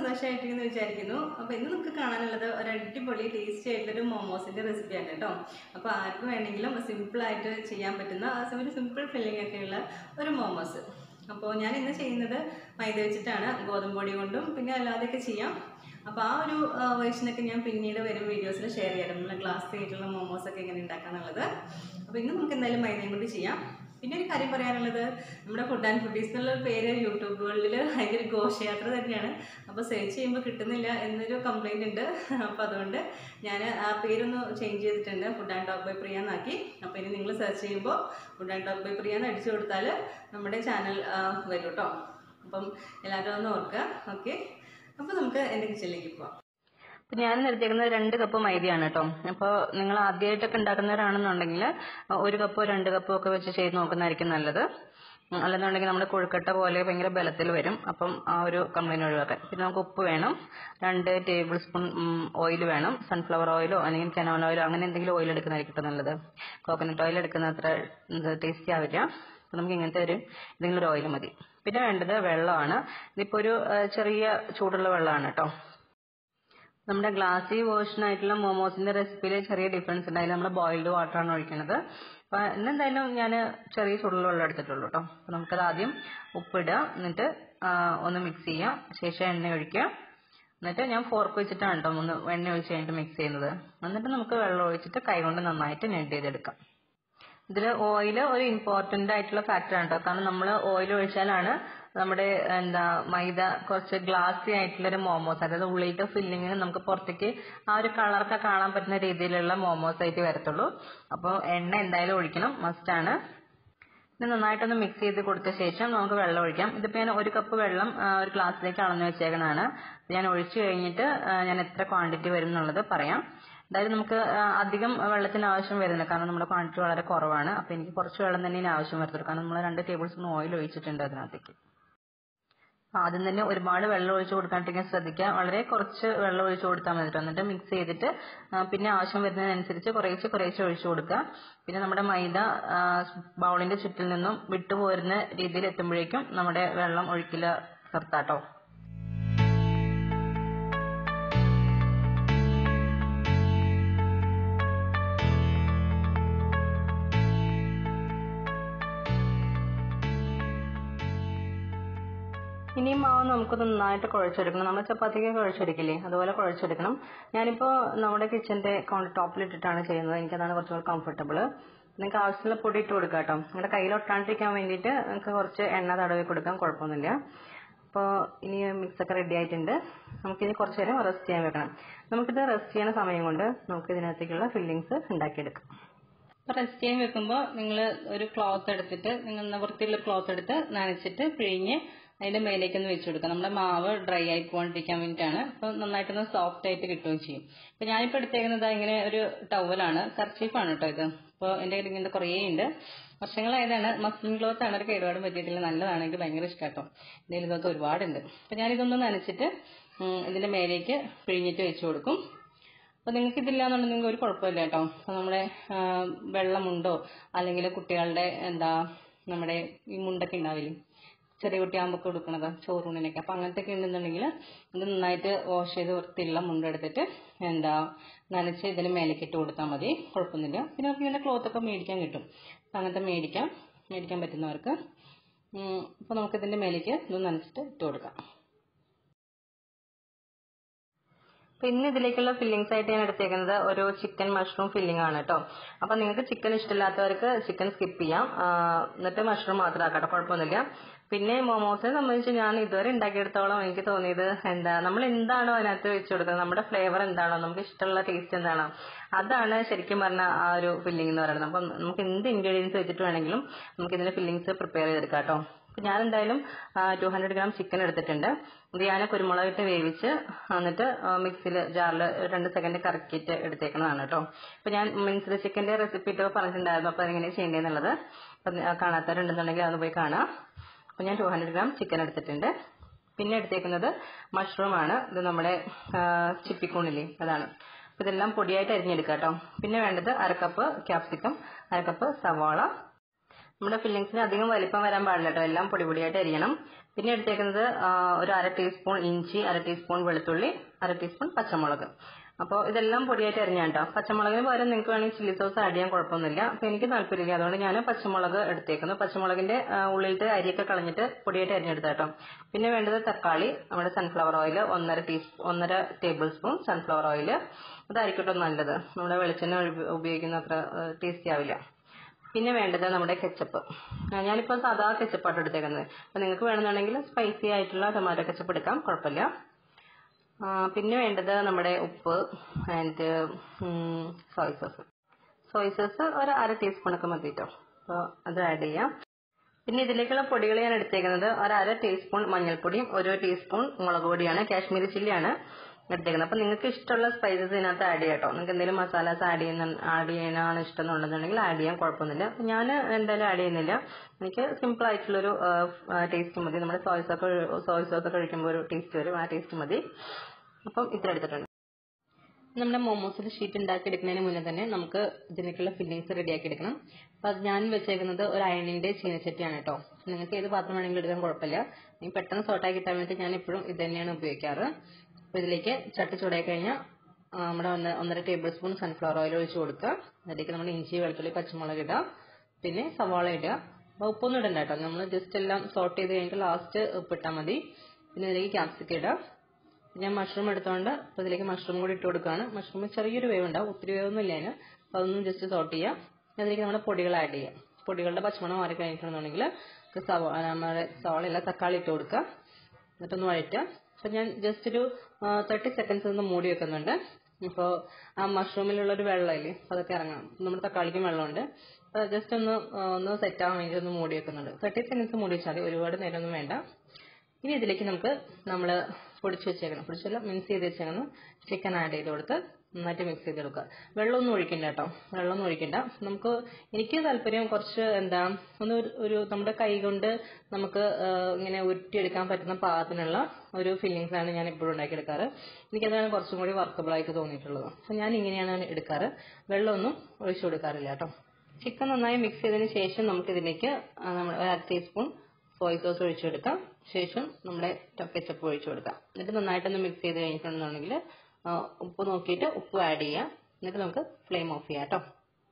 സന്തോഷമായിട്ടിരിക്കുന്നു വിചാരിക്കുന്നു അപ്പോൾ ഇന്ന് നമുക്ക് കാണാനുള്ളത് ഒരു അടിപൊളി ടേസ്റ്റി ആയിട്ടുള്ളൊരു മോമോസിൻ്റെ റെസിപ്പിയാണ് കേട്ടോ അപ്പോൾ ആർക്ക് വേണമെങ്കിലും സിമ്പിളായിട്ട് ചെയ്യാൻ പറ്റുന്ന ആ ഒരു സിമ്പിൾ ഫില്ലിംഗ് ഒക്കെയുള്ള ഒരു മോമോസ് അപ്പോൾ ഞാൻ ഇന്ന് ചെയ്യുന്നത് മൈദ വെച്ചിട്ടാണ് ഗോതമ്പ് പൊടി കൊണ്ടും പിന്നെ അല്ലാതെയൊക്കെ ചെയ്യാം അപ്പോൾ ആ ഒരു വേർഷനൊക്കെ ഞാൻ പിന്നീട് വരും വീഡിയോസിൽ ഷെയർ ചെയ്യാം നമ്മൾ ഗ്ലാസ് ആയിട്ടുള്ള മോമോസ് ഒക്കെ എങ്ങനെ ഉണ്ടാക്കാന്നുള്ളത് അപ്പോൾ ഇന്ന് നമുക്ക് എന്തായാലും മൈദയും കൊണ്ട് ചെയ്യാം പിന്നെ ഒരു കാര്യം പറയാനുള്ളത് നമ്മുടെ ഫുഡ് ആൻഡ് ഫുഡീസ് എന്നുള്ള പേര് യൂട്യൂബുകളിൽ ഭയങ്കര ഘോഷയാത്ര തന്നെയാണ് അപ്പോൾ സെർച്ച് ചെയ്യുമ്പോൾ കിട്ടുന്നില്ല എന്നൊരു കംപ്ലൈൻറ്റ് ഉണ്ട് അപ്പോൾ അതുകൊണ്ട് ഞാൻ ആ പേരൊന്ന് ചേഞ്ച് ചെയ്തിട്ടുണ്ട് food and talk by Priya എന്നാക്കി അപ്പോൾ ഇനി നിങ്ങൾ സെർച്ച് ചെയ്യുമ്പോൾ food and talk by Priya എന്ന് അടിച്ചു കൊടുത്താൽ നമ്മുടെ ചാനൽ വരും കേട്ടോ അപ്പം എല്ലാവരും ഒന്ന് ഓർക്കുക ഓക്കെ അപ്പോൾ നമുക്ക് എൻ്റെ കിച്ചണിലേക്ക് പോവാം അപ്പം ഞാൻ എടുത്തേക്കുന്നത് രണ്ട് കപ്പ് മൈദയാണ് കേട്ടോ അപ്പോൾ നിങ്ങൾ ആദ്യമായിട്ടൊക്കെ ഉണ്ടാക്കുന്നവരാണെന്നുണ്ടെങ്കിൽ ഒരു കപ്പോ രണ്ട് കപ്പോ ഒക്കെ വെച്ച് ചെയ്ത് നോക്കുന്നതായിരിക്കും നല്ലത് ഉം, അല്ലെന്നുണ്ടെങ്കിൽ നമ്മുടെ കൊഴുക്കട്ട പോലെ ഭയങ്കര ബലത്തിൽ വരും അപ്പം ആ ഒരു കംപ്ലൈൻറ്റ് ഒഴിവാക്കാൻ പിന്നെ നമുക്ക് ഉപ്പ് വേണം രണ്ട് ടേബിൾ സ്പൂൺ ഓയിൽ വേണം സൺഫ്ലവർ ഓയിലോ അല്ലെങ്കിൽ കനോല ഓയിലോ അങ്ങനെ എന്തെങ്കിലും ഓയിൽ എടുക്കുന്നതായിരിക്കും കേട്ടോ നല്ലത് കോക്കനട്ട് ഓയിൽ എടുക്കുന്ന അത്ര ടേസ്റ്റി ആവില്ല അപ്പം നമുക്ക് ഇങ്ങനത്തെ ഒരു എന്തെങ്കിലും ഒരു ഓയിൽ മതി പിന്നെ വേണ്ടത് വെള്ളമാണ് ഇതിപ്പോൾ ഒരു ആ, ചെറിയ ചൂടുള്ള വെള്ളമാണ് കേട്ടോ നമ്മുടെ ഗ്ലാസി വേർഷൻ ആയിട്ടുള്ള മോമോസിന്റെ റെസിപ്പിയിൽ ചെറിയ ഡിഫറൻസ് ഉണ്ട് അതിൽ നമ്മൾ ബോയിൽഡ് വാട്ടർ ആണ് ഒഴിക്കുന്നത് അപ്പൊ ഇന്നെന്തായാലും ഞാൻ ചെറിയ ചൂടുള്ള വെള്ളം എടുത്തിട്ടുള്ളൂ കേട്ടോ അപ്പൊ നമുക്കത് ആദ്യം ഉപ്പിടുക എന്നിട്ട് ആ, ഒന്ന് മിക്സ് ചെയ്യാം ശേഷം എണ്ണ ഒഴിക്കുക എന്നിട്ട് ഞാൻ ഫോർക്ക് വെച്ചിട്ടാണ് കേട്ടോ ഒന്ന് എണ്ണ ഒഴിച്ച് കഴിഞ്ഞിട്ട് മിക്സ് ചെയ്യുന്നത് എന്നിട്ട് നമുക്ക് വെള്ളം ഒഴിച്ചിട്ട് കൈകൊണ്ട് നന്നായിട്ട് നെഡ് ചെയ്തെടുക്കാം ഇതിൽ ഓയിൽ ഒരു ഇമ്പോർട്ടന്റ് ആയിട്ടുള്ള ഫാക്ടർ ആണ് കേട്ടോ കാരണം നമ്മൾ ഓയിൽ ഒഴിച്ചാലാണ് നമ്മുടെ എന്താ മൈദ കുറച്ച് ഗ്ലാസി ആയിട്ടുള്ള ഒരു മോമോസ് അതായത് ഉള്ളിലത്തെ ഫില്ലിങ്ങിന് നമുക്ക് പുറത്തേക്ക് ആ ഒരു കളറൊക്കെ കാണാൻ പറ്റുന്ന രീതിയിലുള്ള മോമോസ് ആയിട്ട് വരത്തുള്ളൂ അപ്പോൾ എണ്ണ എന്തായാലും ഒഴിക്കണം മസ്റ്റ് ആണ് ഇത് നന്നായിട്ടൊന്ന് മിക്സ് ചെയ്ത് കൊടുത്ത ശേഷം നമുക്ക് വെള്ളം ഒഴിക്കാം ഇതിപ്പോൾ ഞാൻ ഒരു കപ്പ് വെള്ളം ആ, ഒരു ഗ്ലാസ്സിലേക്ക് അളന്ന് വെച്ചേക്കണതാണ് ഞാൻ ഒഴിച്ചു കഴിഞ്ഞിട്ട് ആ, ഞാൻ എത്ര ക്വാണ്ടിറ്റി വരും എന്നുള്ളത് പറയാം അതായത് നമുക്ക് ആ, അധികം വെള്ളത്തിന് ആവശ്യം വരുന്നില്ല കാരണം നമ്മുടെ ക്വാണ്ടിറ്റി വളരെ കുറവാണ് അപ്പോൾ എനിക്ക് കുറച്ച് വെള്ളം തന്നെ ഇതിന് ആവശ്യം വരത്തുള്ളൂ കാരണം നമ്മൾ രണ്ട് ടേബിൾ സ്പൂൺ ഓയിൽ ഒഴിച്ചിട്ടുണ്ട് അതിനകത്തേക്ക് അപ്പൊ ആദ്യം തന്നെ ഒരുപാട് വെള്ളം ഒഴിച്ചു കൊടുക്കാണ്ടിരിക്കാൻ ശ്രദ്ധിക്കുക വളരെ കുറച്ച് വെള്ളം ഒഴിച്ചു കൊടുത്താൽ മതി കേട്ടോ. എന്നിട്ട് മിക്സ് ചെയ്തിട്ട് ആ, പിന്നെ ആവശ്യം വരുന്നതിനനുസരിച്ച് കുറേശ്ശെ കുറേശ്ശെ ഒഴിച്ചു കൊടുക്കുക പിന്നെ നമ്മുടെ മൈദ ആ, ബൗളിന്റെ ചുറ്റിൽ നിന്നും വിട്ടുപോരുന്ന രീതിയിൽ എത്തുമ്പോഴേക്കും നമ്മുടെ വെള്ളം ഒഴിക്കില്ല നിർത്താട്ടോ ഇനി ഈ മാവ് നമുക്ക് നന്നായിട്ട് കുഴച്ചെടുക്കണം നമ്മൾ ചപ്പാത്തിക്ക് കുഴച്ചെടുക്കില്ലേ അതുപോലെ കുഴച്ചെടുക്കണം ഞാനിപ്പോൾ നമ്മുടെ കിച്ചന്റെ കൗണ്ടർ ടോപ്പിൽ ഇട്ടിട്ടാണ് ചെയ്യുന്നത് എനിക്കതാണ് കുറച്ചുകൂടി കംഫർട്ടബിൾ നിങ്ങൾക്ക് ആവശ്യമുള്ള പൊടി ഇട്ട് കൊടുക്കാം കേട്ടോ നിങ്ങളുടെ കയ്യിൽ ഒട്ടാണ്ടിരിക്കാൻ വേണ്ടിയിട്ട് നിങ്ങൾക്ക് കുറച്ച് എണ്ണ തടവി കൊടുക്കാം കുഴപ്പമൊന്നുമില്ല അപ്പോൾ ഇനി മിക്സ് ഒക്കെ റെഡി ആയിട്ടുണ്ട് നമുക്കിനി കുറച്ച് നേരം റെസ്റ്റ് ചെയ്യാൻ വെക്കണം നമുക്കിത് റെസ്റ്റ് ചെയ്യുന്ന സമയം കൊണ്ട് നമുക്ക് ഇതിനകത്തേക്കുള്ള ഫില്ലിങ്സ് ഉണ്ടാക്കിയെടുക്കാം അപ്പോൾ റെസ്റ്റ് ചെയ്യാൻ വെക്കുമ്പോൾ നിങ്ങൾ ഒരു ക്ലോത്ത് എടുത്തിട്ട് നിങ്ങൾ വൃത്തിയുള്ള ക്ലോത്ത് എടുത്ത് നനച്ചിട്ട് പിഴിഞ്ഞ് അതിന്റെ മേലേക്ക് ഒന്ന് വെച്ച് കൊടുക്കുക നമ്മുടെ മാവ് ഡ്രൈ ആയി പോകാണ്ടിരിക്കാൻ വേണ്ടിയിട്ടാണ് അപ്പോൾ നന്നായിട്ടൊന്ന് സോഫ്റ്റ് ആയിട്ട് കിട്ടുകയും ചെയ്യും അപ്പോൾ ഞാനിപ്പോൾ എടുത്തേക്കുന്നത് ഇങ്ങനെ ഒരു ടവലാണ് കർച്ചീഫാണ് കേട്ടോ ഇത് അപ്പോൾ എൻ്റെ കയ്യിൽ ഇങ്ങനത്തെ കുറേ ഉണ്ട് വർഷങ്ങളായതാണ് മസ്ലിൻ ക്ലോത്ത് ആണ് ഒരു കേടുപാടും പറ്റിയിട്ടില്ല നല്ലതാണ് എനിക്ക് ഭയങ്കര ഇഷ്ടം കേട്ടോ എൻ്റെ കയ്യിൽ ഇതൊക്കെ ഒരുപാടുണ്ട് അപ്പോൾ ഞാനിതൊന്ന് നനച്ചിട്ട് ഉം, ഇതിന്റെ മേലേക്ക് പിഴിഞ്ഞിട്ട് വെച്ച് കൊടുക്കും അപ്പൊ നിങ്ങൾക്ക് ഇതില്ലാന്നുണ്ടെങ്കിൽ ഒരു കുഴപ്പമില്ല കേട്ടോ അപ്പൊ നമ്മുടെ ആ, വെള്ളമുണ്ടോ അല്ലെങ്കിൽ കുട്ടികളുടെ എന്താ നമ്മുടെ ഈ മുണ്ടൊക്കെ ഉണ്ടാവില്ലേ ചെറിയ കുട്ടിയാകുമ്പോൾ കൊടുക്കണത് ചോറൂണിനൊക്കെ അപ്പൊ അങ്ങനത്തെ ഒക്കെ ഉണ്ടെന്നുണ്ടെങ്കിൽ ഇത് നന്നായിട്ട് വാഷ് ചെയ്ത് വൃത്തിയുള്ള മുണ്ടെടുത്തിട്ട് എന്താ നനച്ച് ഇതിന് മേലേക്ക് ഇട്ട് കൊടുത്താൽ മതി കുഴപ്പമൊന്നുമില്ല പിന്നെ നമുക്ക് ഇങ്ങനെ ക്ലോത്ത് ഒക്കെ മേടിക്കാൻ കിട്ടും അപ്പൊ അങ്ങനത്തെ മേടിക്കാം മേടിക്കാൻ പറ്റുന്നവർക്ക് ഉം, അപ്പൊ നമുക്ക് ഇതിന്റെ മേലേക്ക് ഇത് നനച്ചിട്ട് ഇട്ട് കൊടുക്കാം അപ്പൊ ഇന്ന് ഇതിലേക്കുള്ള ഫില്ലിങ്സ് ആയിട്ട് ഞാൻ എടുത്തേക്കുന്നത് ഒരു ചിക്കൻ മഷ്റൂം ഫില്ലിംഗ് ആണ് കേട്ടോ അപ്പൊ നിങ്ങൾക്ക് ചിക്കൻ ഇഷ്ടമില്ലാത്തവർക്ക് ചിക്കൻ സ്കിപ്പ് ചെയ്യാം ആ, എന്നിട്ട് മഷ്റൂം മാത്രം ആക്കട്ടെ കുഴപ്പമൊന്നുമില്ല പിന്നെ മോമോസിനെ സംബന്ധിച്ച് ഞാൻ ഇതുവരെ ഉണ്ടാക്കിയെടുത്തോളം എനിക്ക് തോന്നിയത് എന്താ നമ്മൾ എന്താണോ അതിനകത്ത് വെച്ച് കൊടുക്കുന്നത് നമ്മുടെ ഫ്ലേവർ എന്താണോ നമുക്ക് ഇഷ്ടമുള്ള ടേസ്റ്റ് എന്താണോ അതാണ് ശരിക്കും പറഞ്ഞ ആ ഒരു ഫില്ലിംഗ് എന്ന് പറയുന്നത് അപ്പം നമുക്ക് എന്ത് ഇൻഗ്രീഡിയൻസ് വെച്ചിട്ട് വേണമെങ്കിലും നമുക്ക് ഇതിന്റെ ഫില്ലിങ്സ് പ്രിപ്പയർ ചെയ്തെടുക്കാം കേട്ടോ അപ്പൊ ഞാൻ എന്തായാലും ടു ഹൺഡ്രഡ് ഗ്രാം ചിക്കൻ എടുത്തിട്ടുണ്ട് ഇത് ഞാൻ കുരുമുളകിട്ട് വേവിച്ച് എന്നിട്ട് മിക്സിയിൽ ജാറിൽ രണ്ട് സെക്കൻഡ് കറക്കിയിട്ട് എടുത്തേക്കുന്നതാണ് കേട്ടോ അപ്പൊ ഞാൻ മിക്സ്ഡ് ചിക്കന്റെ റെസിപ്പി ഇട്ട് പറഞ്ഞിട്ടുണ്ടായിരുന്നു അപ്പൊ അതെങ്ങനെ ചെയ്യേണ്ടതെന്നുള്ളത് അപ്പൊ കാണാത്തവരുണ്ടെന്നുണ്ടെങ്കിൽ അതൊന്ന് പോയി കാണാം അപ്പൊ ഞാൻ ടു ഹൺഡ്രഡ് ഗ്രാം ചിക്കൻ എടുത്തിട്ടുണ്ട് പിന്നെ എടുത്തേക്കുന്നത് മഷ്റൂം ആണ് ഇത് നമ്മുടെ ആ, ചിപ്പിക്കൂണില്ലേ അതാണ് അപ്പൊ ഇതെല്ലാം പൊടിയായിട്ട് അരിഞ്ഞെടുക്കാം കേട്ടോ പിന്നെ വേണ്ടത് അരക്കപ്പ് ക്യാപ്സിക്കം അരക്കപ്പ് സവാള നമ്മുടെ ഫില്ലിങ്സിന് അധികം വലിപ്പം വരാൻ പാടില്ല കേട്ടോ എല്ലാം പൊടി പൊടിയായിട്ട് അരിയണം പിന്നെ എടുത്തേക്കുന്നത് ആ, ഒരു അര ടീസ്പൂൺ ഇഞ്ചി അര ടീസ്പൂൺ വെളുത്തുള്ളി അര ടീസ്പൂൺ പച്ചമുളക് അപ്പോൾ ഇതെല്ലാം പൊടിയായിട്ട് അരിഞ്ഞാണ് കേട്ടോ പച്ചമുളകിന് പകരം നിങ്ങൾക്ക് വേണമെങ്കിൽ ചില്ലി സോസ് ആഡ് ചെയ്യാൻ കുഴപ്പമൊന്നുമില്ല അപ്പോൾ എനിക്ക് താല്പര്യമില്ല അതുകൊണ്ട് ഞാൻ പച്ചമുളക് എടുത്തേക്കുന്നു പച്ചമുളകിന്റെ ആ, ഉള്ളിലത്തെ അരിയൊക്കെ കളഞ്ഞിട്ട് പൊടിയായിട്ട് അരിഞ്ഞെടുത്ത കേട്ടോ പിന്നെ വേണ്ടത് തക്കാളി നമ്മുടെ സൺഫ്ലവർ ഓയിൽ ഒന്നര ടീസ്പൂൺ ഒന്നര ടേബിൾ സ്പൂൺ സൺഫ്ലവർ ഓയിൽ അതായിരിക്കട്ടെ നല്ലത് നമ്മുടെ വെളിച്ചെണ്ണ ഉപ- ഉപയോഗിക്കുന്ന അത്ര ടേസ്റ്റി ആവില്ല പിന്നെ വേണ്ടത് നമ്മുടെ കെച്ചപ്പ് ഞാനിപ്പോൾ സാധാ കെച്ചപ്പാട്ട് എടുത്തേക്കുന്നത് അപ്പോൾ നിങ്ങൾക്ക് വേണമെന്നുണ്ടെങ്കിൽ സ്പൈസി ആയിട്ടുള്ള ടൊമാറ്റോ കെച്ചപ്പ് എടുക്കാം കുഴപ്പമില്ല ആ, പിന്നെ വേണ്ടത് നമ്മുടെ ഉപ്പ് and soy sauce soy sauce ഒരു അര ടീസ്പൂണൊക്കെ മതി കേട്ടോ അപ്പോൾ അത് ആഡ് ചെയ്യാം പിന്നെ ഇതിലേക്കുള്ള പൊടികൾ ഞാൻ എടുത്തേക്കുന്നത് ഒരു അര ടീസ്പൂൺ മഞ്ഞൾപ്പൊടിയും ഒരു ടീസ്പൂൺ മുളക് പൊടിയാണ് കാശ്മീരി ചില്ലിയാണ് എടുത്തേക്കുന്നത് അപ്പം നിങ്ങൾക്ക് ഇഷ്ടമുള്ള സ്പൈസസ് ഇതിനകത്ത് ആഡ് ചെയ്യാം കേട്ടോ നിങ്ങൾക്ക് എന്തെങ്കിലും മസാലാസ് ആഡ് ചെയ്യുന്ന ആഡ് ചെയ്യാനാണ് ഇഷ്ടം എന്നുണ്ടെന്നുണ്ടെങ്കിൽ ആഡ് ചെയ്യാൻ കുഴപ്പമൊന്നുമില്ല അപ്പം ഞാൻ എന്തായാലും ആഡ് ചെയ്യുന്നില്ല എനിക്ക് സിമ്പിൾ ആയിട്ടുള്ളൊരു ടേസ്റ്റ് മതി നമ്മുടെ സോയ് സോസ് സോയ് സോസ് ഒക്കെ കഴിക്കുമ്പോൾ ഒരു ടേസ്റ്റ് വരും ആ ടേസ്റ്റ് മതി അപ്പം ഇത്ര എടുത്തിട്ടുണ്ട് നമ്മുടെ മോമോസിൽ ഷീറ്റ് ഉണ്ടാക്കി എടുക്കുന്നതിന് മുന്നേ തന്നെ നമുക്ക് ഇതിനൊക്കെയുള്ള ഫില്ലിങ്സ് റെഡിയാക്കി എടുക്കണം അപ്പോൾ അത് ഞാൻ വെച്ചേക്കുന്നത് ഒരു അയണിന്റെ ചീനച്ചട്ടിയാണ് കേട്ടോ നിങ്ങൾക്ക് ഏത് പാത്രം വേണമെങ്കിലും എടുക്കാൻ കുഴപ്പമില്ല ഈ പെട്ടെന്ന് സോട്ടാക്കി കിട്ടാൻ വേണ്ടി ഞാൻ എപ്പോഴും ഇത് തന്നെയാണ് ഉപയോഗിക്കാറ് അപ്പോൾ ഇതിലേക്ക് ചട്ടി ചൂടായി കഴിഞ്ഞാൽ ആ, നമ്മുടെ ഒന്ന് ഒന്നര ടേബിൾ സ്പൂൺ സൺഫ്ലവർ ഓയിൽ ഒഴിച്ച് കൊടുക്കുക അതിലേക്ക് നമ്മൾ ഇഞ്ചി വെളുത്തുള്ളി പച്ചമുളക് ഇടുക പിന്നെ സവാള ഇടുക അപ്പോൾ ഉപ്പൊന്നും ഇടണ്ട കേട്ടോ നമ്മൾ ജസ്റ്റ് എല്ലാം സോട്ട് ചെയ്ത് കഴിഞ്ഞിട്ട് ലാസ്റ്റ് ഉപ്പിട്ടാൽ മതി പിന്നെ ഇതിലേക്ക് ക്യാപ്സിക്കം ഇടുക ഞാൻ മഷ്റൂം എടുത്തോണ്ട് അപ്പോൾ ഇതിലേക്ക് മഷ്റൂം കൂടി ഇട്ട് കൊടുക്കുകയാണ് മഷ്റൂം ചെറിയൊരു വേവ് ഉണ്ടാവും ഒത്തിരി വേവൊന്നും ഇല്ല അതിന് അപ്പോൾ അതൊന്നും ജസ്റ്റ് സോട്ട് ചെയ്യാം അതിലേക്ക് നമ്മുടെ പൊടികൾ ആഡ് ചെയ്യാം പൊടികളുടെ പച്ചമണം മാറി കഴിഞ്ഞിട്ടുണ്ടെന്നുണ്ടെങ്കിൽ സവോ നമ്മുടെ സവാളയല്ല തക്കാളി ഇട്ട് കൊടുക്കുക എന്നിട്ടൊന്ന് വഴറ്റുക അപ്പോൾ ഞാൻ ജസ്റ്റ് ഒരു തേർട്ടി സെക്കൻഡ്സ് ഒന്ന് മൂടി വെക്കുന്നുണ്ട് ഇപ്പോൾ ആ മഷ്റൂമിലുള്ള ഒരു വെള്ളമില്ലേ അപ്പോൾ അതൊക്കെ ഇറങ്ങാം നമ്മുടെ തക്കാളിക്കും വെള്ളമുണ്ട് അപ്പോൾ ജസ്റ്റ് ഒന്ന് ആ, ഒന്ന് സെറ്റ് ആവാൻ വേണ്ടി ഒന്ന് മൂടി വെക്കുന്നുണ്ട് തേർട്ടി സെക്കൻഡ്സ് മൂടി വെച്ചാൽ മതി ഒരുപാട് നേരമൊന്നും വേണ്ട ഇനി ഇതിലേക്ക് നമുക്ക് നമ്മൾ പൊടിച്ച് വെച്ചേക്കണം പൊടിച്ചല്ല മിക്സ് ചെയ്ത് വെച്ചേക്കണം ചിക്കൻ ആഡ് ചെയ്ത് കൊടുത്ത് നന്നായിട്ട് മിക്സ് ചെയ്ത് കൊടുക്കുക വെള്ളമൊന്നും ഒഴിക്കണ്ട കേട്ടോ വെള്ളമൊന്നും ഒഴിക്കണ്ട നമുക്ക് എനിക്ക് താല്പര്യം കുറച്ച് എന്താ ഒന്ന് ഒരു- ഒരു നമ്മുടെ കൈ കൊണ്ട് നമുക്ക് ആ, ഇങ്ങനെ ഉരുട്ടിയെടുക്കാൻ പറ്റുന്ന പാകത്തിനുള്ള ഒരു ഫില്ലിങ്സ് ആണ് ഞാൻ എപ്പോഴും ഉണ്ടാക്കിയെടുക്കാറ് എനിക്കതാണ് കുറച്ചും കൂടി വർക്കബിൾ ആയിട്ട് തോന്നിയിട്ടുള്ളത് അപ്പോൾ ഞാൻ ഇങ്ങനെയാണ് എടുക്കാറ് വെള്ളമൊന്നും ഒഴിച്ചു കൊടുക്കാറില്ല കേട്ടോ ചിക്കൻ നന്നായി മിക്സ് ചെയ്തതിന് ശേഷം നമുക്ക് ഇതിലേക്ക് നമ്മൾ ഒരു അര ടീസ്പൂൺ സോയ് സോസ് ഒഴിച്ചു കൊടുക്കാം ശേഷം നമ്മുടെ കെച്ചപ്പ് ഒഴിച്ചു കൊടുക്കാം എന്നിട്ട് നന്നായിട്ടൊന്ന് മിക്സ് ചെയ്ത് കഴിഞ്ഞിട്ടുണ്ടെന്നുണ്ടെങ്കിൽ ആ, ഉപ്പ് നോക്കിയിട്ട് ഉപ്പ് ആഡ് ചെയ്യാം എന്നിട്ട് നമുക്ക് ഫ്ലെയിം ഓഫ് ചെയ്യാം കേട്ടോ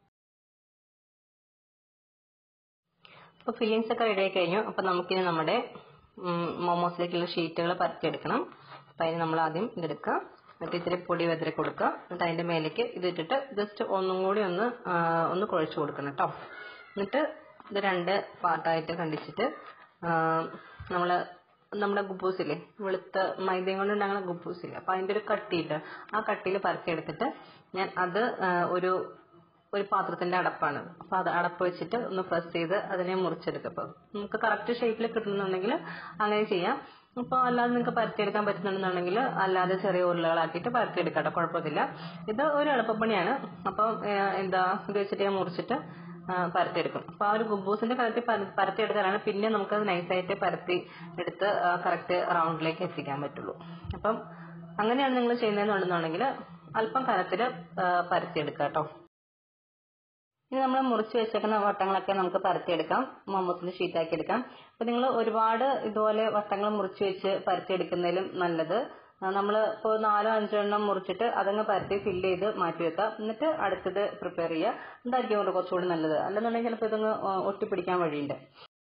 അപ്പോൾ ഫില്ലിങ്സ് ഒക്കെ റെഡി ആയി കഴിഞ്ഞു അപ്പോൾ നമുക്കിനി നമ്മുടെ മോമോസിലേക്കുള്ള ഷീറ്റുകൾ പരത്തിയെടുക്കണം അപ്പോൾ അതിന് നമ്മൾ ആദ്യം ഇതെടുക്കുക എന്നിട്ട് ഇത്തിരി പൊടി വെതറി കൊടുക്കുക എന്നിട്ട് അതിൻ്റെ മേലേക്ക് ഇതിട്ടിട്ട് ജസ്റ്റ് ഒന്നും കൂടി ഒന്ന് ആ, ഒന്ന് കുഴച്ച് കൊടുക്കണം കേട്ടോ എന്നിട്ട് ഇത് രണ്ട് പാർട്ടായിട്ട് കണ്ടിച്ചിട്ട് നമ്മൾ നമ്മുടെ ഗുബൂസില്ലേ വെളുത്ത മൈദയും കൊണ്ട് ഉണ്ടാകുന്ന ഗുബൂസില്ലേ അപ്പോൾ അതിൻ്റെ ഒരു കട്ടിയിട്ട് ആ കട്ടിയിൽ പരത്തിയെടുത്തിട്ട് ഞാൻ അത് ആ, ഒരു ഒരു പാത്രത്തിന്റെ അടപ്പാണ് അപ്പൊ അത് അടപ്പ് വെച്ചിട്ട് ഒന്ന് പ്രസ് ചെയ്ത് അതിനെ മുറിച്ചെടുക്കുക അപ്പൊ നമുക്ക് കറക്റ്റ് ഷേപ്പിൽ കിട്ടുന്നുണ്ടെങ്കിൽ അങ്ങനെ ചെയ്യാം അപ്പോൾ അല്ലാതെ നിങ്ങൾക്ക് പരത്തിയെടുക്കാൻ പറ്റുന്നുണ്ടെന്നുണ്ടെങ്കിൽ അല്ലാതെ ചെറിയ ഉരുളകളാക്കിയിട്ട് പരത്തിയെടുക്കാം കേട്ടോ കുഴപ്പമില്ല ഇത് ഒരു എളുപ്പപ്പണിയാണ് അപ്പം ഏഹ്, എന്താ ഇത് വെച്ചിട്ട് ഞാൻ മുറിച്ചിട്ട് ആ, പരത്തിയെടുക്കും അപ്പോൾ ആ ഒരു ഗുബൂസിന്റെ കലത്തിൽ പരത്തിയെടുത്താലാണ് പിന്നെ നമുക്കത് നൈസായിട്ട് പരത്തി എടുത്ത് കറക്റ്റ് റൗണ്ടിലേക്ക് എത്തിക്കാൻ പറ്റുള്ളൂ അപ്പം അങ്ങനെയാണ് നിങ്ങൾ ചെയ്യുന്നതെന്നുണ്ടെന്നുണ്ടെങ്കിൽ അല്പം കനത്തിൽ പരത്തിയെടുക്കുക കേട്ടോ ഇനി നമ്മൾ മുറിച്ച് വെച്ചേക്കുന്ന വട്ടങ്ങളൊക്കെ നമുക്ക് പരത്തിയെടുക്കാം മോമോസിന്റെ ഷീറ്റാക്കി എടുക്കാം അപ്പൊ നിങ്ങൾ ഒരുപാട് ഇതുപോലെ വട്ടങ്ങൾ മുറിച്ച് വെച്ച് പരത്തിയെടുക്കുന്നതിലും നല്ലത് നമ്മൾ ഇപ്പോൾ നാലോ അഞ്ചോ എണ്ണം മുറിച്ചിട്ട് അതങ്ങ് പരത്തി ഫില്ല് ചെയ്ത് മാറ്റി വെക്കാം എന്നിട്ട് അടുത്തത് പ്രിപ്പയർ ചെയ്യുക എന്തായിരിക്കും അവിടെ കുറച്ചുകൂടി നല്ലത് അല്ലെന്നുണ്ടെങ്കിൽ ചിലപ്പോൾ ഇതങ്ങ് ആ, ഒട്ടിപ്പിടിക്കാൻ വഴിയുണ്ട്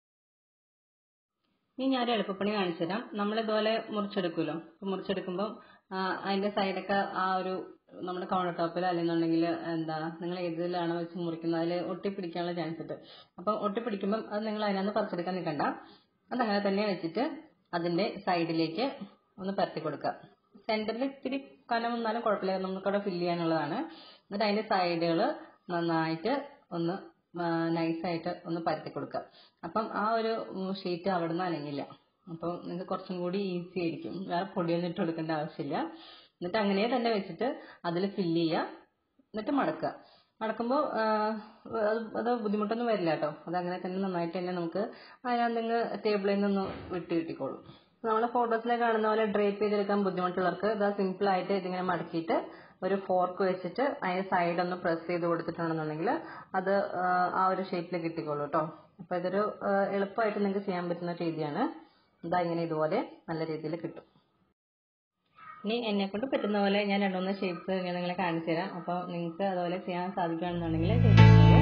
ഇനി ഞാൻ ഒരു എളുപ്പപ്പണി കാണിച്ചു തരാം നമ്മളിതുപോലെ മുറിച്ചെടുക്കുമല്ലോ അപ്പോൾ മുറിച്ചെടുക്കുമ്പോൾ അതിന്റെ സൈഡൊക്കെ ആ ഒരു നമ്മുടെ കൗണ്ടർ ടോപ്പിൽ അല്ലെന്നുണ്ടെങ്കിൽ എന്താ നിങ്ങൾ ഏതിലാണ് വെച്ച് മുറിക്കുന്നത് അതിൽ ഒട്ടിപ്പിടിക്കാനുള്ള ചാൻസ് ഉണ്ട് അപ്പം ഒട്ടിപ്പിടിക്കുമ്പം അത് നിങ്ങൾ അതിനകത്ത് പറിച്ചെടുക്കാൻ നിൽക്കണ്ട അതങ്ങനെ തന്നെ വെച്ചിട്ട് അതിന്റെ സൈഡിലേക്ക് ഒന്ന് പരത്തി കൊടുക്കുക സെന്ററിൽ ഇത്തിരി കനം വന്നാലും കുഴപ്പമില്ല നമുക്കവിടെ ഫില്ല് ചെയ്യാനുള്ളതാണ് എന്നിട്ട് അതിന്റെ സൈഡുകൾ നന്നായിട്ട് ഒന്ന് നൈസായിട്ട് ഒന്ന് പരത്തി കൊടുക്കുക അപ്പം ആ ഒരു ഷീറ്റ് അവിടെ നിന്ന് അനങ്ങില്ല അപ്പം നിങ്ങൾക്ക് കുറച്ചും കൂടി ഈസി ആയിരിക്കും വേറെ പൊടിയൊന്നും ഇട്ട് കൊടുക്കേണ്ട ആവശ്യമില്ല എന്നിട്ട് അങ്ങനെ തന്നെ വെച്ചിട്ട് അതിൽ ഫില്ല് ചെയ്യുക എന്നിട്ട് മടക്കുക മടക്കുമ്പോൾ അത് അത് ബുദ്ധിമുട്ടൊന്നും വരില്ല കേട്ടോ അത് അങ്ങനെ തന്നെ നന്നായിട്ട് തന്നെ നമുക്ക് അതിനകത്ത് നിങ്ങൾ ടേബിളിൽ നിന്നൊന്ന് വിട്ട് കിട്ടിക്കോളും നമ്മളെ ഫോട്ടോസിലെ കാണുന്ന പോലെ ഡ്രേപ്പ് ചെയ്തെടുക്കാൻ ബുദ്ധിമുട്ടുള്ളവർക്ക് ഇത് സിമ്പിൾ ആയിട്ട് ഇതിങ്ങനെ മടക്കിയിട്ട് ഒരു ഫോർക്ക് വെച്ചിട്ട് അതിന് സൈഡ് ഒന്ന് പ്രസ് ചെയ്ത് കൊടുത്തിട്ടുണ്ടെന്നുണ്ടെങ്കിൽ അത് ആ, ആ ഒരു ഷേപ്പിൽ കിട്ടിക്കോളൂ കേട്ടോ അപ്പോൾ ഇതൊരു ആ, എളുപ്പമായിട്ട് നിങ്ങൾക്ക് ചെയ്യാൻ പറ്റുന്ന രീതിയാണ് ഇതാ ഇങ്ങനെ ഇതുപോലെ നല്ല രീതിയിൽ കിട്ടും ഇനി എന്നെ കൊണ്ട് പറ്റുന്ന പോലെ ഞാൻ രണ്ടുമൂന്ന് ഷേപ്സ് ഞാൻ നിങ്ങളെ കാണിച്ചു തരാം അപ്പോൾ നിങ്ങൾക്ക് അതുപോലെ ചെയ്യാൻ സാധിക്കുകയാണെന്നുണ്ടെങ്കിൽ ചെയ്തിട്ടുള്ളൂ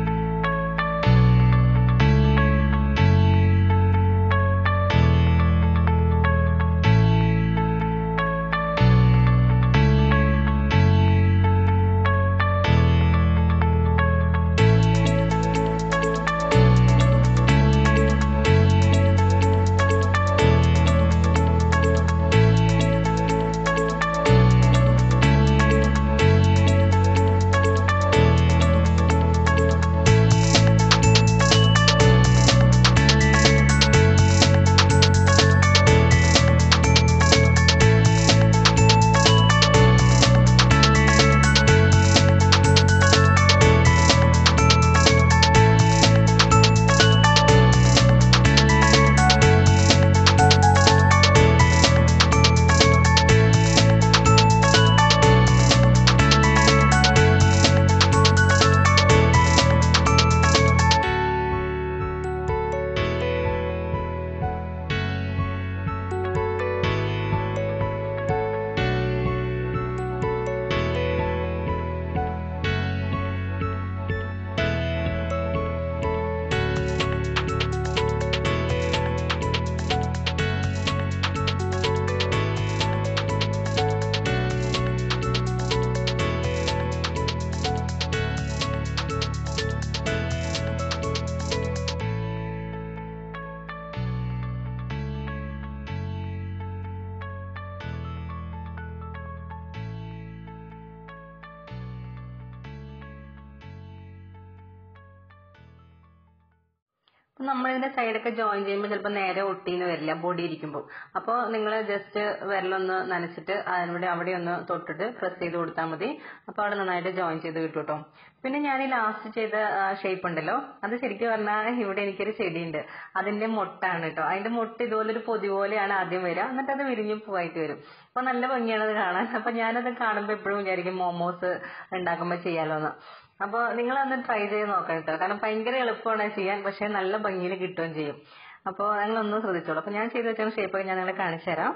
നമ്മളിതിന്റെ സൈഡൊക്കെ ജോയിൻ ചെയ്യുമ്പോൾ ചിലപ്പോൾ നേരെ ഒട്ടിന്ന് വരില്ല ബോഡി ഇരിക്കുമ്പോൾ അപ്പോൾ നിങ്ങൾ ജസ്റ്റ് വിരലൊന്ന് നനച്ചിട്ട് അതിലൂടെ അവിടെ ഒന്ന് തൊട്ടിട്ട് പ്രസ് ചെയ്ത് കൊടുത്താൽ മതി അപ്പോൾ അവിടെ നന്നായിട്ട് ജോയിൻ ചെയ്ത് കിട്ടും കേട്ടോ പിന്നെ ഞാൻ ഈ ലാസ്റ്റ് ചെയ്ത ഷേപ്പ് ഉണ്ടല്ലോ അത് ശരിക്കും പറഞ്ഞാൽ ഇവിടെ എനിക്കൊരു ചെടിയുണ്ട് അതിന്റെ മൊട്ടാണ് കേട്ടോ അതിന്റെ മൊട്ട് ഇതുപോലെ ഒരു പൊതി പോലെയാണ് ആദ്യം വരിക എന്നിട്ട് അത് വിരിഞ്ഞു പൂവായിട്ട് വരും അപ്പൊ നല്ല ഭംഗിയാണ് അത് കാണാൻ അപ്പൊ ഞാനത് കാണുമ്പോൾ എപ്പോഴും വിചാരിക്കും മോമോസ് ഉണ്ടാക്കുമ്പോൾ ചെയ്യാലോ എന്ന് അപ്പോൾ നിങ്ങളൊന്ന് ട്രൈ ചെയ്ത് നോക്കണം കേട്ടോ കാരണം ഭയങ്കര എളുപ്പമാണ് ചെയ്യാൻ പക്ഷെ നല്ല ഭംഗിയിൽ കിട്ടുകയും ചെയ്യും അപ്പോൾ നിങ്ങളൊന്ന് ശ്രദ്ധിച്ചോളൂ അപ്പോൾ ഞാൻ ചെയ്ത് വെച്ച ഷേപ്പൊക്കെ ഞാൻ നിങ്ങളെ കാണിച്ചു തരാം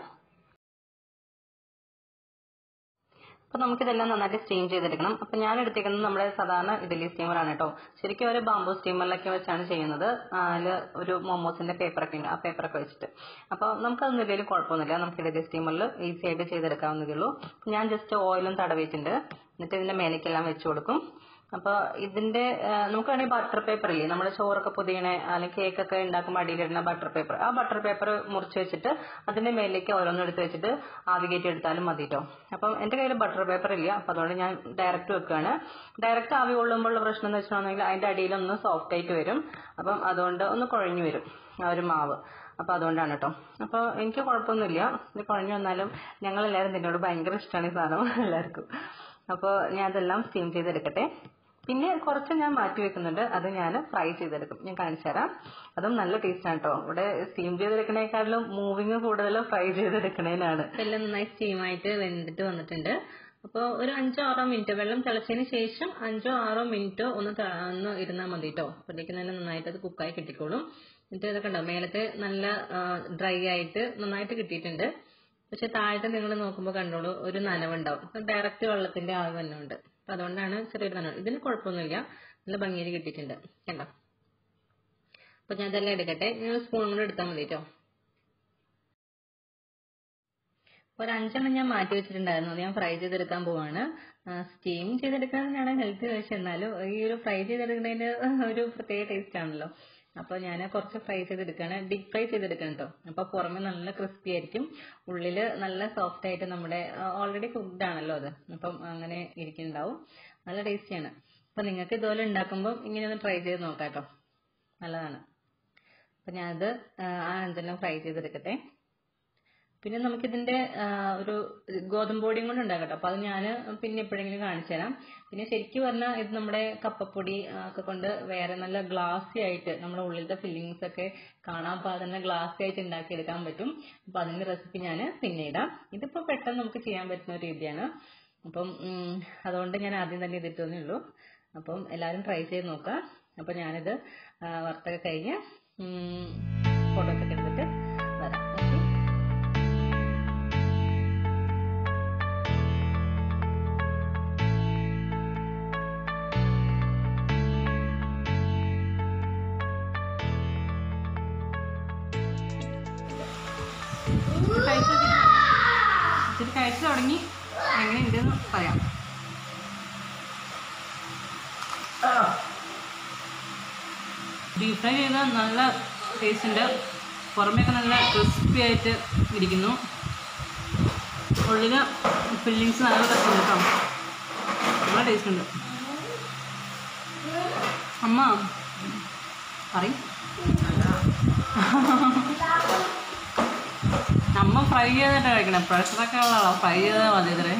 അപ്പോൾ നമുക്കിതെല്ലാം നന്നായിട്ട് സ്റ്റീം ചെയ്തെടുക്കണം അപ്പോൾ ഞാൻ എടുത്തേക്കുന്നത് നമ്മുടെ സാധാരണ ഇഡലി സ്റ്റീമറാണ് കേട്ടോ ശരിക്കും ഒരു ബാമ്പു സ്റ്റീമറിലൊക്കെ വെച്ചാണ് ചെയ്യുന്നത് അതിൽ ഒരു മോമോസിന്റെ പേപ്പറൊക്കെ ഉണ്ട് ആ പേപ്പറൊക്കെ വെച്ചിട്ട് അപ്പോൾ നമുക്കതൊന്നും ഇല്ലെങ്കിലും കുഴപ്പമൊന്നുമില്ല നമുക്ക് ഇഡലി സ്റ്റീമറിൽ ഈസി ആയിട്ട് ചെയ്തെടുക്കാവുന്നതേ ഉള്ളൂ ഞാൻ ജസ്റ്റ് ഓയിലും തടവിയിട്ടുണ്ട് എന്നിട്ട് ഇതിന്റെ മേലേക്കെല്ലാം വെച്ച് കൊടുക്കും അപ്പോൾ ഇതിന്റെ ആ, നമുക്ക് വേണമെങ്കിൽ ബട്ടർ പേപ്പർ ഇല്ലേ നമ്മൾ ചോറൊക്കെ പൊതിയണ അല്ലെങ്കിൽ കേക്കൊക്കെ ഉണ്ടാക്കുമ്പോൾ അടിയിലിടുന്ന ബട്ടർ പേപ്പർ ആ ബട്ടർ പേപ്പർ മുറിച്ച് വെച്ചിട്ട് അതിന്റെ മേലേക്ക് ഓരോന്നും എടുത്ത് വെച്ചിട്ട് ആവി കയറ്റി എടുത്താലും മതി കേട്ടോ അപ്പം എന്റെ കയ്യിൽ ബട്ടർ പേപ്പർ ഇല്ല അപ്പം അതുകൊണ്ട് ഞാൻ ഡയറക്റ്റ് വെക്കുകയാണ് ഡയറക്റ്റ് ആവി കൊള്ളുമ്പോഴുള്ള പ്രശ്നം എന്ന് വെച്ചിട്ടുണ്ടെങ്കിൽ അതിന്റെ അടിയിലൊന്ന് സോഫ്റ്റ് ആയിട്ട് വരും അപ്പം അതുകൊണ്ട് ഒന്ന് കുഴഞ്ഞു വരും ആ ഒരു മാവ് അപ്പോൾ അതുകൊണ്ടാണ് കേട്ടോ അപ്പോൾ എനിക്ക് കുഴപ്പമൊന്നുമില്ല ഇത് കുഴഞ്ഞു വന്നാലും ഞങ്ങളെല്ലാവരും നിന്നോട് ഭയങ്കര ഇഷ്ടമാണ് ഈ സാധനം എല്ലാവർക്കും അപ്പോൾ ഞാൻ അതെല്ലാം സ്റ്റീം ചെയ്തെടുക്കട്ടെ പിന്നെ കുറച്ച് ഞാൻ മാറ്റി വെക്കുന്നുണ്ട് അത് ഞാൻ ഫ്രൈ ചെയ്തെടുക്കും ഞാൻ കാണിച്ചു തരാം അതും നല്ല ടേസ്റ്റ് ആണ് കേട്ടോ ഇവിടെ സ്റ്റീം ചെയ്തെടുക്കണേക്കാളും മൂവിങ് കൂടുതൽ ഫ്രൈ ചെയ്തെടുക്കണേനാണ് എല്ലാം നന്നായി സ്റ്റീമായിട്ട് വെന്തിട്ട് വന്നിട്ടുണ്ട് അപ്പോൾ ഒരു അഞ്ചോ ആറോ മിനിറ്റ് വെള്ളം തിളച്ചതിന് ശേഷം അഞ്ചോ ആറോ മിനിറ്റോ ഒന്ന് ത- ഒന്ന് ഇരുന്നാൽ മതി കേട്ടോ അപ്പോഴേക്കും തന്നെ നന്നായിട്ട് അത് കുക്കായി കിട്ടിക്കോളും എന്നിട്ട് ഇതൊക്കെ ഉണ്ടോ മേലത്തെ നല്ല ഡ്രൈ ആയിട്ട് നന്നായിട്ട് കിട്ടിയിട്ടുണ്ട് പക്ഷെ താഴത്തെ നിങ്ങൾ നോക്കുമ്പോൾ കണ്ടോളൂ ഒരു നനവുണ്ടാവും ഡയറക്റ്റ് വെള്ളത്തിന്റെ ആവ് തന്നെ ഉണ്ട് അപ്പൊ അതുകൊണ്ടാണ് ചെറിയൊരു നനവ് ഇതിന് കുഴപ്പമൊന്നുമില്ല നല്ല ഭംഗിയിൽ കിട്ടിയിട്ടുണ്ട് കണ്ടോ അപ്പൊ ഞാൻ ഇതെല്ലാം എടുക്കട്ടെ ഞാൻ സ്പൂൺ കൊണ്ട് എടുത്താൽ മതി കേട്ടോ ഒരു അഞ്ചെണ്ണം ഞാൻ മാറ്റി വെച്ചിട്ടുണ്ടായിരുന്നു അത് ഞാൻ ഫ്രൈ ചെയ്തെടുക്കാൻ പോവാണ് സ്റ്റീം ചെയ്തെടുക്കാനാണ് ഹെൽത്തി പക്ഷെ എന്നാലും ഈ ഒരു ഫ്രൈ ചെയ്തെടുക്കുന്നതിന് ഒരു പ്രത്യേക ടേസ്റ്റ് ആണല്ലോ അപ്പോൾ ഞാൻ കുറച്ച് ഫ്രൈ ചെയ്തെടുക്കുകയാണ് ഡീപ് ഫ്രൈ ചെയ്തെടുക്കണം കേട്ടോ അപ്പോൾ പുറമെ നല്ല ക്രിസ്പി ആയിരിക്കും ഉള്ളിൽ നല്ല സോഫ്റ്റ് ആയിട്ട് നമ്മുടെ ഓൾറെഡി കുക്ക്ഡ് ആണല്ലോ അത് അപ്പം അങ്ങനെ ഇരിക്കുന്നുണ്ടാവും നല്ല ടേസ്റ്റിയാണ് അപ്പം നിങ്ങൾക്ക് ഇതുപോലെ ഉണ്ടാക്കുമ്പോൾ ഇങ്ങനെ ഒന്ന് ട്രൈ ചെയ്ത് നോക്കാം കേട്ടോ നല്ലതാണ് അപ്പം ഞാനത് ആ, ആ അഞ്ചെണ്ണം ഫ്രൈ ചെയ്തെടുക്കട്ടെ പിന്നെ നമുക്കിതിന്റെ ആ, ഒരു ഗോതമ്പ് പൊടിയും കൊണ്ട് ഉണ്ടാക്കാം കേട്ടോ അപ്പൊ അത് ഞാൻ പിന്നെ എപ്പോഴെങ്കിലും കാണിച്ചു തരാം പിന്നെ ശരിക്കും പറഞ്ഞാൽ ഇത് നമ്മുടെ കപ്പപ്പൊടി ആ, ഒക്കെ കൊണ്ട് വേറെ നല്ല ഗ്ലാസി ആയിട്ട് നമ്മുടെ ഉള്ളിലത്തെ ഫില്ലിങ്സ് ഒക്കെ കാണാൻ പാകുന്ന ഗ്ലാസി ആയിട്ട് ഉണ്ടാക്കിയെടുക്കാൻ പറ്റും അപ്പൊ അതിന്റെ റെസിപ്പി ഞാൻ പിന്നെ ഇടാം ഇതിപ്പോ പെട്ടെന്ന് നമുക്ക് ചെയ്യാൻ പറ്റുന്ന ഒരു രീതിയാണ് അപ്പം ഉം, അതുകൊണ്ട് ഞാൻ ആദ്യം തന്നെ ഇതിട്ടേ ഉള്ളൂ അപ്പം എല്ലാവരും ട്രൈ ചെയ്ത് നോക്കുക അപ്പം ഞാനിത് ആ, വറുത്തൊക്കെ കഴിഞ്ഞ് ഫോട്ടോസ് ഒക്കെ എടുത്തിട്ട് വരാം ഓക്കെ കഴിച്ചു ഇച്ചിരി കഴിച്ചു തുടങ്ങി എങ്ങനെയുണ്ടെന്ന് പറയാം ഡീപ് ഫ്രൈ ചെയ്ത നല്ല ടേസ്റ്റ് ഉണ്ട് പുറമേയൊക്കെ നല്ല ക്രിസ്പി ആയിട്ട് ഇരിക്കുന്നു ഉള്ളിൽ ഫില്ലിങ്സ് നല്ല രസമുണ്ട് കേട്ടോ നല്ല ടേസ്റ്റ് ഉണ്ട് അമ്മ പറയും അമ്മ ഫ്രൈ ചെയ്തിട്ട് കഴിക്കണേ പ്രഷറൊക്കെ ഉള്ള ആളാ ഫ്രൈ ചെയ്താൽ മതി ഇത്രേ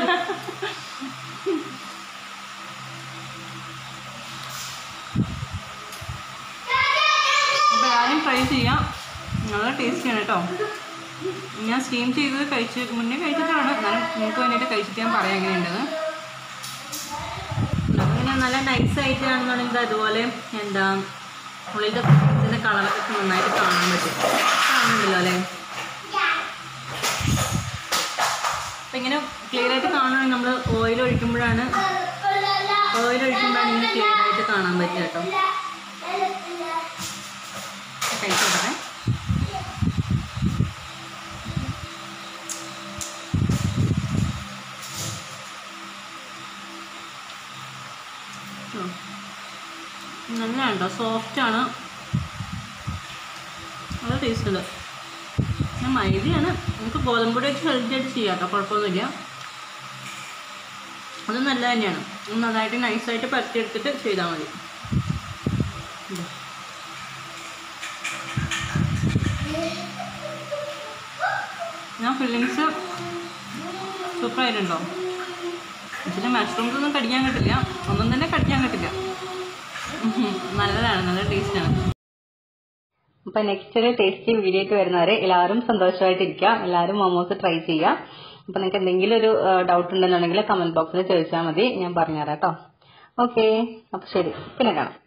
അപ്പോൾ എല്ലാവരും ട്രൈ ചെയ്യാം നല്ല ടേസ്റ്റിയാണ് കേട്ടോ ഞാൻ സ്റ്റീം ചെയ്തത് കഴിച്ച് മുന്നേ കഴിച്ചിട്ടാണ് എന്നാലും നിങ്ങൾക്ക് വേണ്ടിയിട്ട് കഴിച്ചിട്ട് ഞാൻ പറയാം എങ്ങനെയുണ്ടെന്ന് അങ്ങനെ നല്ല നൈസ് ആയിട്ടാണെന്നുണ്ടെങ്കിൽ അതുപോലെ എന്താ ഉള്ളിലത്തെ ഇതിന്റെ കളറൊക്കെ നന്നായിട്ട് കാണാൻ പറ്റും കാണുന്നുണ്ടല്ലോ അല്ലേ അപ്പം ഇങ്ങനെ ക്ലിയർ ആയിട്ട് കാണുകയാണെങ്കിൽ നമ്മൾ ഓയിൽ ഒഴിക്കുമ്പോഴാണ് ഓയിൽ ഒഴിക്കുമ്പോഴാണ് ഇങ്ങനെ ക്ലിയർ ആയിട്ട് കാണാൻ പറ്റുക കേട്ടോ കഴിച്ചോട്ടെ നല്ല കേട്ടോ സോഫ്റ്റ് ആണ് നല്ല ടേസ്റ്റ് ഉണ്ട് ഞാൻ മൈദയാണ് നമുക്ക് ഗോതമ്പ് പൊടി വെച്ച് ഹെൽത്തി ആയിട്ട് ചെയ്യാം കേട്ടോ കുഴപ്പമൊന്നുമില്ല അത് നല്ല തന്നെയാണ് ഒന്ന് നന്നായിട്ട് നൈസായിട്ട് പരത്തിയെടുത്തിട്ട് ചെയ്താൽ മതി ഇതാ. ഞാൻ ഫില്ലിങ്സ് സൂപ്പറായിട്ടുണ്ടോ ഇതിന് മഷ്റൂംസ് ഒന്നും കടിക്കാൻ കിട്ടില്ല ഒന്നും തന്നെ കടിക്കാൻ കിട്ടില്ല ഉം. നല്ലതാണ് നല്ല ടേസ്റ്റാണ് അപ്പൊ നെക്സ്റ്റ് ഒരു ടേസ്റ്റി വീഡിയോ ആയിട്ട് വരുന്നവരെ എല്ലാവരും സന്തോഷമായിട്ടിരിക്കുക എല്ലാവരും മോമോസ് ട്രൈ ചെയ്യുക അപ്പൊ നിങ്ങൾക്ക് എന്തെങ്കിലും ഒരു ഡൗട്ട് ഉണ്ടെന്നുണ്ടെങ്കിൽ കമന്റ് ബോക്സിൽ ചോദിച്ചാൽ മതി ഞാൻ പറഞ്ഞുതരാം കേട്ടോ ഓക്കെ അപ്പൊ ശരി പിന്നെ കാണാം